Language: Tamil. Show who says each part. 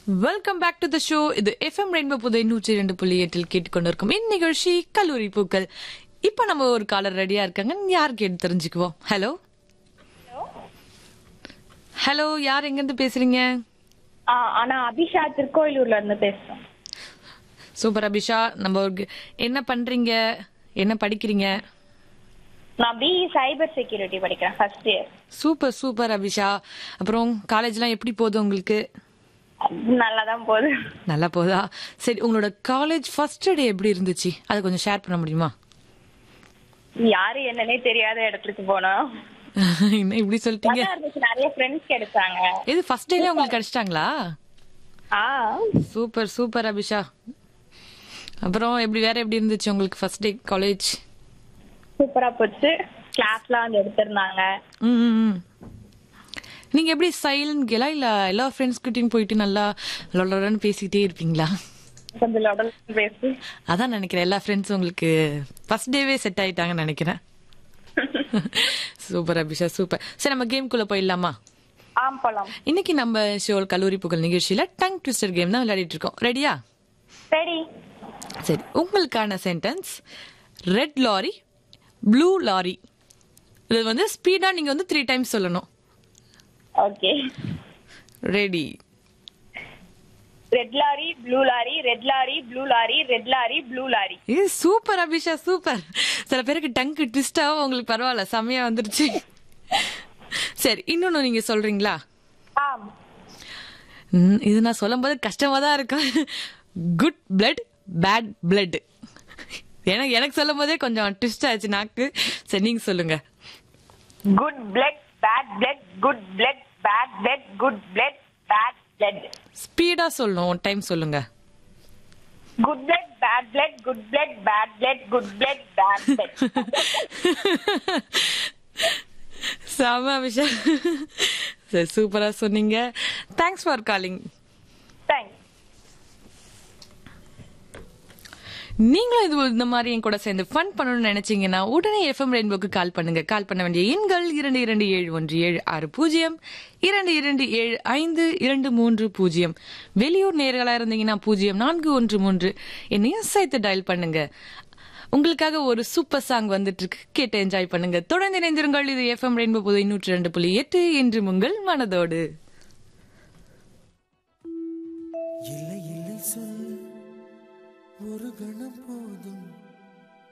Speaker 1: welcome back to the show இது எஃப்எம் ரெயின்போ புதை நூற்றி இரண்டு புள்ளி எட்டில் கேட்டுக்கொண்டிருக்கும் இந்நிகழ்ச்சி கல்லூரி பூக்கள் இப்ப நம்ம ஒரு காலர் ரெடியா இருக்காங்க யார் கேட்டு தெரிஞ்சுக்குவோம் ஹலோ ஹலோ யார் எங்க இருந்து பேசுறீங்க
Speaker 2: ஆ, ஆனா அபிஷா திருக்கோயிலூர்ல இருந்து பேசுறோம்
Speaker 1: சூப்பர் அபிஷா நம்ம ஒரு- என்ன பண்றீங்க என்ன படிக்கிறீங்க
Speaker 2: நான் பி சைபர் செக்யூரிட்டி படிக்கிறேன் first year
Speaker 1: super super Abisha அப்புறம் காலேஜ்லாம் எப்படி போகுது உங்களுக்கு
Speaker 2: நல்லா தான் போகுது
Speaker 1: நல்லா போதா சரி உங்களோட காலேஜ் ஃபர்ஸ்ட் டே எப்படி இருந்துச்சு அதை கொஞ்சம் ஷேர் பண்ண முடியுமா
Speaker 2: யாரு என்னன்னே தெரியாத இடத்துக்கு போனோம்
Speaker 1: என்ன இப்படி சொல்லிட்டீங்க
Speaker 2: நல்லா இருந்துச்சு நிறைய ஃப்ரெண்ட்ஸ் கிடைச்சாங்க
Speaker 1: இது ஃபர்ஸ்ட் டேல உங்களுக்கு கிடைச்சிட்டாங்களா
Speaker 2: ஆ
Speaker 1: சூப்பர் சூப்பர் அபிஷா அப்புறம் எப்படி வேற எப்படி இருந்துச்சு உங்களுக்கு ஃபர்ஸ்ட் டே காலேஜ்
Speaker 2: சூப்பரா போச்சு கிளாஸ்லாம் வந்து எடுத்திருந்தாங்க
Speaker 1: நீங்க எப்படி சைலண்ட் கேலா இல்ல எல்லா ஃப்ரெண்ட்ஸ் கிட்டயும் போயிட்டு நல்லா லொலன்னு பேசிட்டே இருப்பீங்களா
Speaker 2: கொஞ்சம் உடல் பேசி
Speaker 1: அதான் நினைக்கிறேன் எல்லா ஃப்ரெண்ட்ஸ் உங்களுக்கு ஃபர்ஸ்ட் டேவே செட் ஆயிட்டாங்கன்னு நினைக்கிறேன் சூப்பர் அபிஷா சூப்பர் சரி நம்ம கேம்குள்ள போயிடலாமா
Speaker 2: ஆம் போலாம்
Speaker 1: இன்னைக்கு நம்ம ஷோல் கல்லூரி புகழ் நிகழ்ச்சியில டங் ட்விஸ்டர் கேம் தான் விளையாடிட்டு இருக்கோம் ரெடியா
Speaker 2: சரி
Speaker 1: சரி உங்களுக்கான sentence red lorry blue lorry இது வந்து ஸ்பீடா நீங்க வந்து த்ரீ டைம்ஸ் சொல்லணும்
Speaker 2: okay
Speaker 1: ready
Speaker 2: red lorry blue lorry red lorry blue lorry red lorry blue lorry
Speaker 1: ஏ சூப்பர் அபிஷா சூப்பர் சில பேருக்கு டங்கு ட்விஸ்டாவும் உங்களுக்கு பரவாயில்ல செமையா வந்துருச்சு சரி இன்னொன்னு நீங்க சொல்றீங்களா
Speaker 2: ஆம்
Speaker 1: ம், இது நான் சொல்லும் போது கஷ்டமா தான் இருக்கும் குட் பிளட் பேட் பிளட் எனக்கு எனக்கு சொல்லும் போதே கொஞ்சம் ட்விஸ்ட் ஆச்சு நாக்கு சரி நீங்க சொல்லுங்க
Speaker 2: good blood bad blood good blood bad blood good blood bad blood
Speaker 1: ஸ்பீடா சொல்லணும் ஒன் டைம் சொல்லுங்க
Speaker 2: good blood bad blood good blood bad blood good blood bad blood
Speaker 1: செம அபிஷா சரி சூப்பரா சொன்னீங்க தேங்க்ஸ் ஃபார் காலிங்
Speaker 2: தேங்க்ஸ்
Speaker 1: நீங்களும் இது இந்த மாதிரி என் கூட சேர்ந்து ஃபன் பண்ணணும்னு நினைச்சீங்கன்னா உடனே எஃப்எம் ரெயின்போக்கு கால் பண்ணுங்க கால் பண்ண வேண்டிய எண்கள் இரண்டு இரண்டு ஏழு ஒன்று ஏழு ஆறு பூஜ்ஜியம் இரண்டு இரண்டு ஏழு ஐந்து இரண்டு மூன்று பூஜ்ஜியம் வெளியூர் நேர்களா இருந்தீங்கன்னா பூஜ்ஜியம் நான்கு ஒன்று மூன்று என்னையும் சேர்த்து டயல் பண்ணுங்க உங்களுக்காக ஒரு சூப்பர் சாங் வந்துட்டு இருக்கு கேட்டு என்ஜாய் பண்ணுங்க தொடர்ந்து இணைந்திருங்கள் இது எஃப்எம் ரெயின்போ புதை நூற்றி ரெண்டு புள்ளி எட்டு என்று உங்கள் மனதோடு
Speaker 3: இல்லை இல்லை சொல் ஒரு கணம்